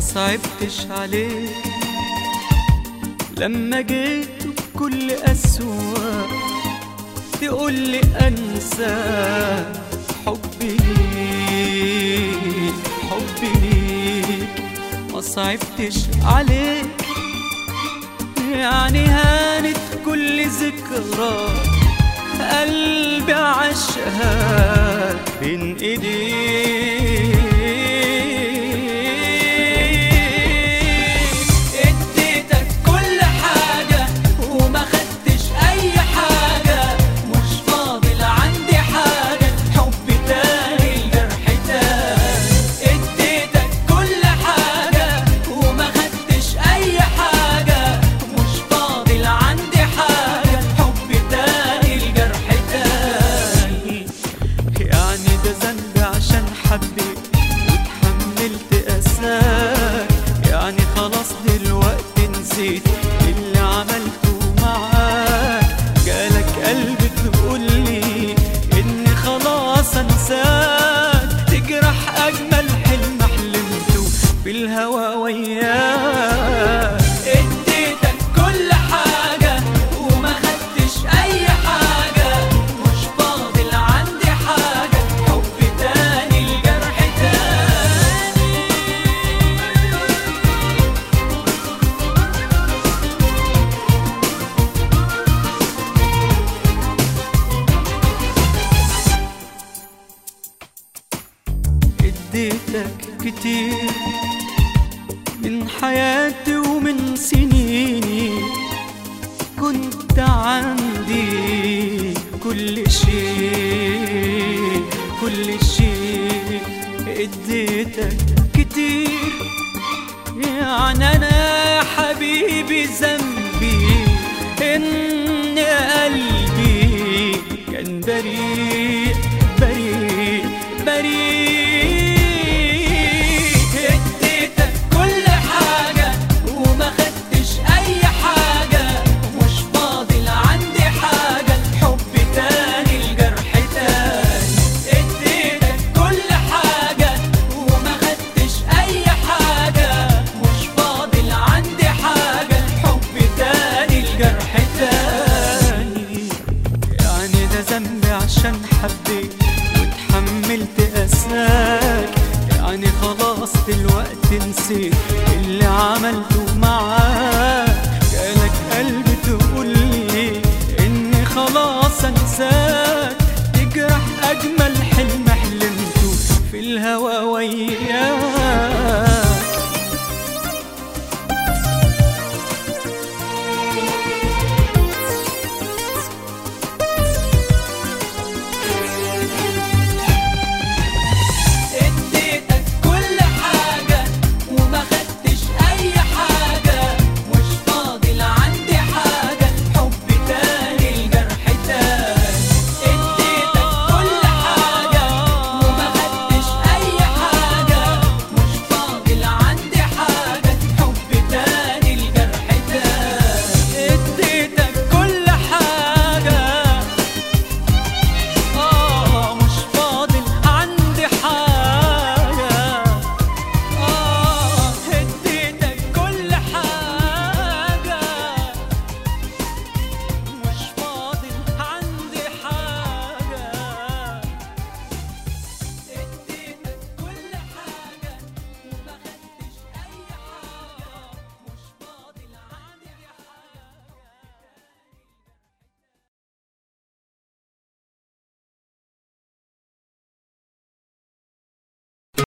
صعبتش عليك لما جيت بكل قسوة تقولي أنسى حبي ليك حبي ليك ما صعبتش عليك يعني هانت كل ذكرى قلبي عشقها بين ايديك اديتك كل حاجة وما خدتش اي حاجة مش فاضل عندي حاجة حب تاني الجرح تاني اديتك كل حاجة وما خدتش اي حاجة مش فاضل عندي حاجة حب تاني الجرح تاني يعني ده ذنبي عشان حبيت واتحملت اساك يعني خلاص دلوقتي نسيت اللي عملته معاك جالك قلب تقولي اني خلاص انساك تجرح اجمل حلم حلمته بالهوى وياك اديتك كل حاجة وما خدتش اي حاجة مش فاضل عندي حاجة حب تاني الجرح تاني اديتك كتير من حياتي ومن سنيني كنت عندي كل شيء كل شيء اديتك كتير يعني انا يا حبيبي ذنبي ان قلبي كان بريء بريء بريء اديتك كل حاجة وما خدتش اي حاجة مش فاضل عندي حاجة حب تاني الجرح تاني اديتك كل حاجة وما خدتش اي حاجة مش فاضل عندي حاجة حب تاني الجرح تاني يعني ده ذنبي عشان حبيت واتحملت اساك يعني خلاص دلوقتي نسيت اللي عملته معاك جالك قلب تقولي اني خلاص انساك تجرح اجمل حلم حلمته في الهوى وياك